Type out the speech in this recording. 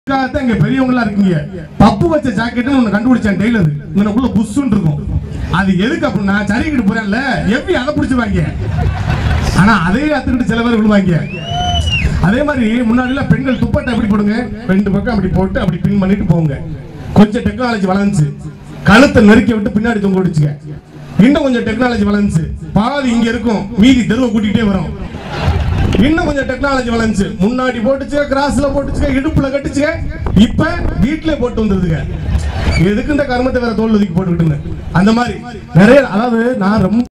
தான் இங்க பெரியவங்களா இருக்கீங்க பப்பு வச்ச ஜாக்கெட்னு ஒண்ணு கண்டுபிடிச்சேன் டெய்லர் இங்கனக்குள்ள புஷ்ஷுன்னு இருக்கும் அது எதுக்கு அப்படின்னா சரிக்கிட்டு போறேன்ல எப்படி அதை பிடிச்சிருவாங்க ஆனா அதே அத்துக்கிட்டு சில பேர் விழுவாங்க அதே மாதிரி முன்னாடிலாம் பெண்கள் துப்பட்டை எப்படி போடுங்க ரெண்டு பக்கம் அப்படி போட்டு அப்படி பின் பண்ணிட்டு போங்க கொஞ்சம் டெக்னாலஜி வளர்ந்துச்சு கழுத்தை நெருக்கி விட்டு பின்னாடி தொங்க விடுச்சுங்க இன்னும் கொஞ்சம் டெக்னாலஜி வளர்ந்துச்சு பாதி இங்க இருக்கும் மீதி தெருவை கூட்டிகிட்டே வரும் இன்னும் கொஞ்சம் டெக்னாலஜி வளர்ந்துச்சு முன்னாடி போட்டுச்சுங்க கிராஸ்ல போட்டுச்சுங்க இடுப்புல கட்டுச்சுங்க இப்ப வீட்லயே போட்டு வந்துருதுங்க எதுக்கு இந்த கர்மத்தை வேற தோல் ஒதுக்கி போட்டுக்கிட்டுங்க அந்த மாதிரி நிறைய அதாவது நான் ரொம்ப